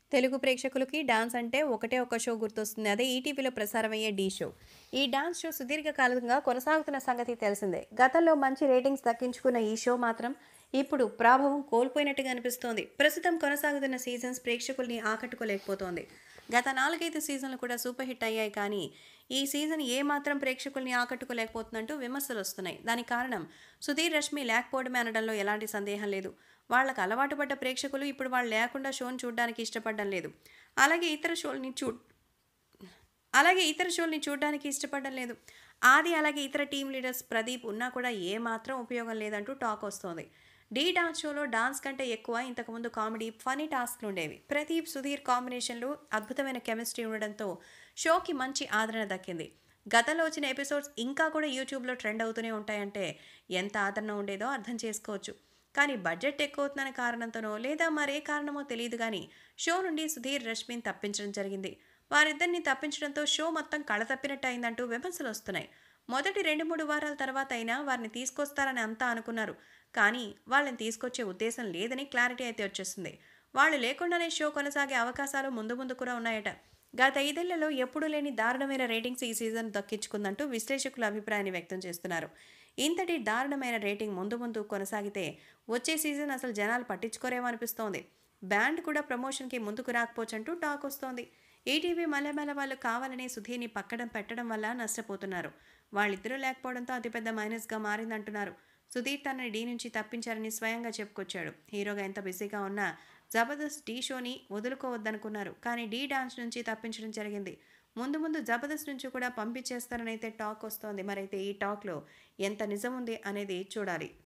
తెలుగు ప్రేక్షకులకి డాన్స్ అంటే ఒకటే ఒక షో గుర్తొస్తుంది అదే ఈటీవీలో ప్రసారమయ్యే డీ షో ఈ డాన్స్ షో సుదీర్ఘకాలంగా కొనసాగుతున్న సంగతి తెలిసిందే గతంలో మంచి రేటింగ్స్ దక్కించుకున్న ఈ షో మాత్రం ఇప్పుడు ప్రాభవం కోల్పోయినట్టుగా అనిపిస్తోంది ప్రస్తుతం కొనసాగుతున్న సీజన్స్ ప్రేక్షకుల్ని ఆకట్టుకోలేకపోతోంది గత నాలుగైదు సీజన్లు కూడా సూపర్ హిట్ అయ్యాయి కానీ ఈ సీజన్ ఏ మాత్రం ప్రేక్షకుల్ని ఆకట్టుకోలేకపోతుందంటూ విమర్శలు వస్తున్నాయి దానికి కారణం సుధీర్ రష్మి లేకపోవడమే అనడంలో ఎలాంటి సందేహం లేదు వాళ్ళకు అలవాటు పడ్డ ప్రేక్షకులు ఇప్పుడు వాళ్ళు లేకుండా షోను చూడడానికి ఇష్టపడడం లేదు అలాగే ఇతర షోల్ని చూ అలాగే ఇతర షోల్ని చూడడానికి ఇష్టపడడం లేదు ఆది అలాగే ఇతర టీం లీడర్స్ ప్రదీప్ ఉన్నా కూడా ఏ మాత్రం ఉపయోగం లేదంటూ టాక్ వస్తోంది డీ డాన్స్ షోలో డాన్స్ కంటే ఎక్కువ ఇంతకుముందు కామెడీ ఫనీ టాస్క్లు ఉండేవి ప్రదీప్ సుధీర్ కాంబినేషన్లో అద్భుతమైన కెమిస్ట్రీ ఉండడంతో షోకి మంచి ఆదరణ దక్కింది గతంలో వచ్చిన ఎపిసోడ్స్ ఇంకా కూడా యూట్యూబ్లో ట్రెండ్ అవుతూనే ఉంటాయంటే ఎంత ఆదరణ ఉండేదో అర్థం చేసుకోవచ్చు కానీ బడ్జెట్ ఎక్కువ అవుతుందనే కారణంతోనో లేదా మరే కారణమో తెలియదు కానీ షో నుండి సుధీర్ రష్మిని తప్పించడం జరిగింది వారిద్దరిని తప్పించడంతో షో మొత్తం కళ తప్పినట్టు అయిందంటూ విమర్శలు వస్తున్నాయి మొదటి రెండు మూడు వారాల తర్వాత అయినా వారిని తీసుకొస్తారని అంతా అనుకున్నారు కానీ వాళ్ళని తీసుకొచ్చే ఉద్దేశం లేదని క్లారిటీ అయితే వచ్చేస్తుంది వాళ్ళు లేకుండానే షో కొనసాగే అవకాశాలు ముందు ముందు కూడా ఉన్నాయట గత ఐదేళ్లలో ఎప్పుడూ లేని దారుణమైన రేటింగ్స్ ఈ సీజన్ దక్కించుకుందంటూ విశ్లేషకుల అభిప్రాయాన్ని వ్యక్తం చేస్తున్నారు ఇంతటి దారుణమైన రేటింగ్ ముందు ముందు కొనసాగితే వచ్చే సీజన్ అసలు జనాలు పట్టించుకోరేమో అనిపిస్తోంది బ్యాండ్ కూడా ప్రమోషన్కి ముందుకు రాకపోవచ్చంటూ టాక్ వస్తోంది ఈటీవీ మల్లెమల్ల వాళ్ళు కావాలని సుధీర్ని పక్కడం పెట్టడం వల్ల నష్టపోతున్నారు వాళ్ళిద్దరూ లేకపోవడంతో అతిపెద్ద మైనస్గా మారిందంటున్నారు సుధీర్ తనని డీ నుంచి తప్పించారని స్వయంగా చెప్పుకొచ్చాడు హీరోగా ఎంత బిజీగా ఉన్నా జబర్దస్త్ డీ షోని వదులుకోవద్దనుకున్నారు కానీ డీ డాన్స్ నుంచి తప్పించడం జరిగింది ముందు ముందు జబర్దస్త్ నుంచి కూడా పంపించేస్తారని అయితే టాక్ వస్తోంది మరైతే ఈ టాక్లో ఎంత నిజం ఉంది అనేది చూడాలి